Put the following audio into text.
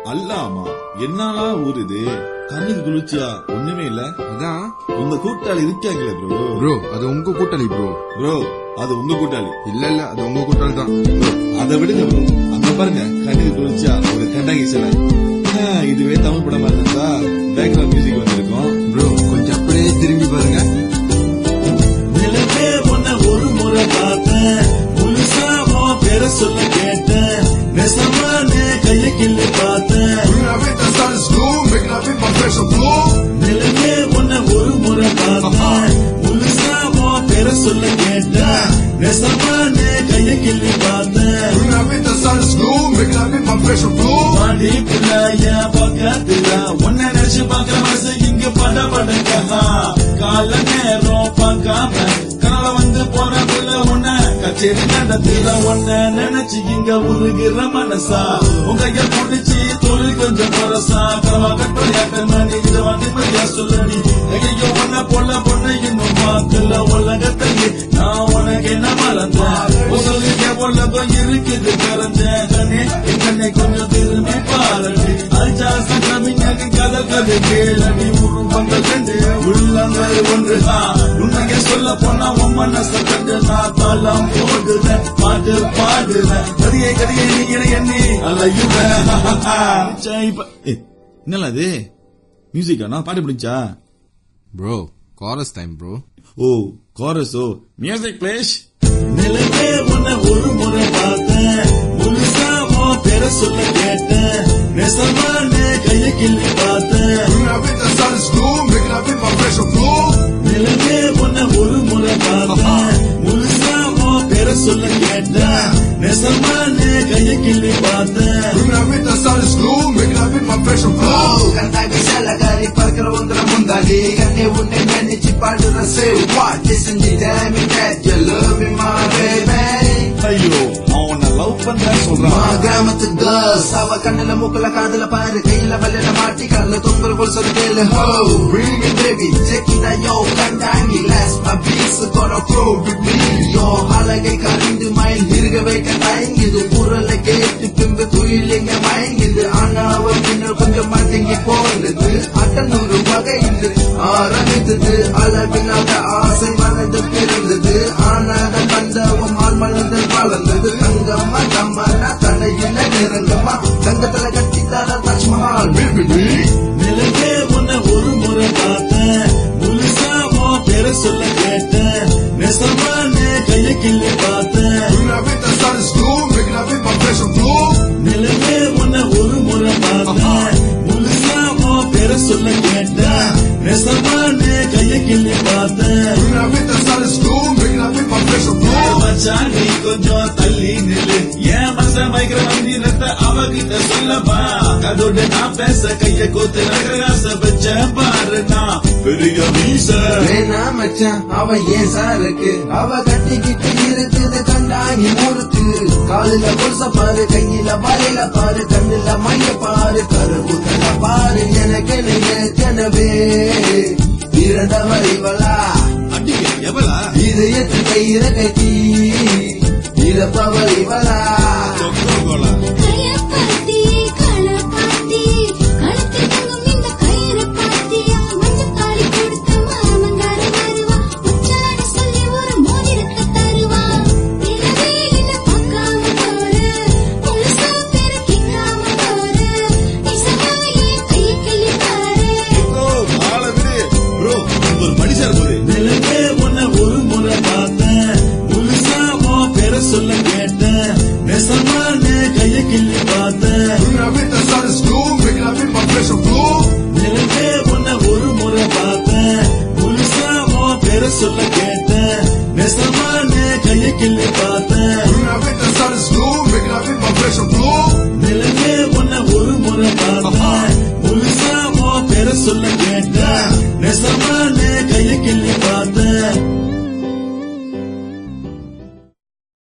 அல்லாமா என்னாலா ஊர் இது கண்ணுக்கு குளிர்ச்சியா ஒண்ணுமே இல்ல அதான் உங்க கூட்டாளி இருக்காங்களே ப்ரோ ப்ரோ அது உங்க கூட்டாளி ப்ரோ ப்ரோ அது உங்க கூட்டாளி இல்ல இல்ல அது உங்க கூட்டாளி தான் ப்ரோ அதை விடுங்க ப்ரோ அங்க பாருங்க கண்ணுக்கு குளிர்ச்சியா ஒரு கண்டாங்கி சிலை ஆ, இதுவே தமிழ் படமா இருந்தா பேக்ரவுண்ட் மியூசிக் வந்திருக்கும் ப்ரோ கொஞ்சம் அப்படியே திரும்பி பாருங்க நிலவே உன்னை ஒரு முறை பார்த்தேன் முழுசா உன் பேரை சொல்ல கேட்டேன் நெசமானே கைய கிள்ளி பார்த்தேன் நிலவே உன்னை ஒரு முறை பார்த்தேன் முழுசா உன் பேரை சொல்ல கேட்டேன் நெசமானே கைய கிள்ளி பார்த்தேன் பாடி பிள்ளைய பக்கத்துல உன்னை நினைச்சு பார்க்கிற மனசு இங்க பட படக்கா கால நேரம் பார்க்காம கனவுல வந்து போன புள்ள உன்னை கச்சேரி நடத்துல உன்னை நினைச்சு இங்க உருகிற மனசா உங்க கைய புடிச்சு தொழில் கொஞ்சம் பரசா கனவா கட்டுறையா கண்மணி இதை வந்து மரியா சொல்லடி ஐயோ உன்னை போல பொண்ணை இன்னும் பார்க்கல உலகத்தையே நான் உனக்கு என்ன மறந்தேன் சொல்லிக்க உலகம் இருக்குது கரைஞ்சேன் கண்ணே என் கண்ணை கொஞ்சம் திரும்பி பாருடி அல்ஜா சங்கமிங்க கதை கதை கேளடி உருவங்கள் கண்டு உள்ளங்கள் ஒன்று உண்மையை சொல்ல போனா உன் மனசை கண்டு நான் தாளம் போடுறேன் பாட்டு பாடுறேன் கதையை கதையை நீ எண்ணி அலையுவேன் ஏய், என்னல அது மியூசிக்கா நான் பாட்டு முடிஞ்சா bro chorus time bro oh கோரஸோ மியூசிக் பிளேஸ் நிலவே உன்னை ஒரு முறை பார்த்தேன் முழுசா உன் பேரை சொல்ல கேட்டேன் நெசமானே கைய கிள்ளி பார்த்தேன் நிலவே உன்னை ஒரு முறை பார்த்தேன் முழுசா உன் பேரை சொல்ல கேட்டேன் நெசமானே கைய கிள்ளி பார்த்தேன் கண்டாங்க சேலகாரி பறக்கிற உந்திர முந்தாடி கண்ணே உன்னை நினைச்சு பாடுற சேவ் வாட்டி செஞ்சிட்டேன் you love me my baby ஐயோ அவன் உன்னை லவ் பண்றேன்னு சொல்றான் மா கிராமத்து கேர்ள்ஸ் அவ கண்ணுல மூக்குல காதுல பாரு கையில வல்லையில மாட்டி கல்ல தொங்கல் போல் சொல்லி கேளு ஹோ bring it baby check it out yo கண்டாங்கி last my beats gonna grow with me yo அழகை கரிந்து மயில் இருக வைக்க தயங்குது குரலை கேட்டு பின்பு துயிலிங்க மயங்குது ஆனாவ பின்னர் கொஞ்சம் மடங்கி போனது அட்டநூறு வகையில் ஆரம்பித்தது அளவில்லாத ஆசை மனது பிறந்தது ஆனாத கண்டவம் ஆள் மனது வளர்ந்தது தங்கம்மா தம்மனா தலையில நிறங்கம்மா தங்கத்துல கட்டி தர தாஜ்மஹால் baby. நிலவே உன்னை ஒரு முறை பார்த்தேன் முழுசா உன் பேரை சொல்ல கேட்டேன் நெசமானே கைய கிள்ளி பார்த்தேன் நிலவே உன்னை ஒரு முறை பார்த்தேன் முழுசா உன் பேரை சொல்ல கேட்டேன் நெசமானே கைய கிள்ளி பார்த்தேன் மச்சான் நீ கொஞ்சம் தள்ளி நில்லு ஏன் மனச மயக்கிற மந்திரத்தை அவகிட்ட சொல்லப்பா அதோட நான் பேச கைய கோத்து நகராச வச்ச பாரு நான் பெரிய வீச வேணா மச்சான் அவ ஏன் சாருக்கு அவ கட்டிக்கிட்டு இருக்குது கண்டாங்கி மூருக்கு காலில கொலுச பாரு கையில வலையில பாரு கண்ணுல மைய பாரு கருவுல பாரு எனக்கு எனவே இறந்தவர் இவளா அடிக்க எவளா இதயத்து கயிற கட்டி இழப்பவர் இவளா சொக்கோலா கையப்பாத்தி களப்பாத்தி கழுத்தில் தங்கும் இந்த கயிறு பாத்தி மஞ்சள் தாலி கொடுத்த மாமங்கார வருவா உச்சாட சொல்லி ஒரு மோதிரத்தை தருவா இரவே என்ன பார்க்காம போரு முழுசா பேரு கேட்காம போரு இசையாயே கையை கிள்ளி பாரு ஓ ஆள விடு ப்ரோ ஒரு மனுஷர் போது நிலவே உன்னை ஒரு முறை பார்த்தேன் முழுசா உன் பேரை சொல்ல கேட்டேன் நெசமானே கைய கிள்ளி பார்த்தேன்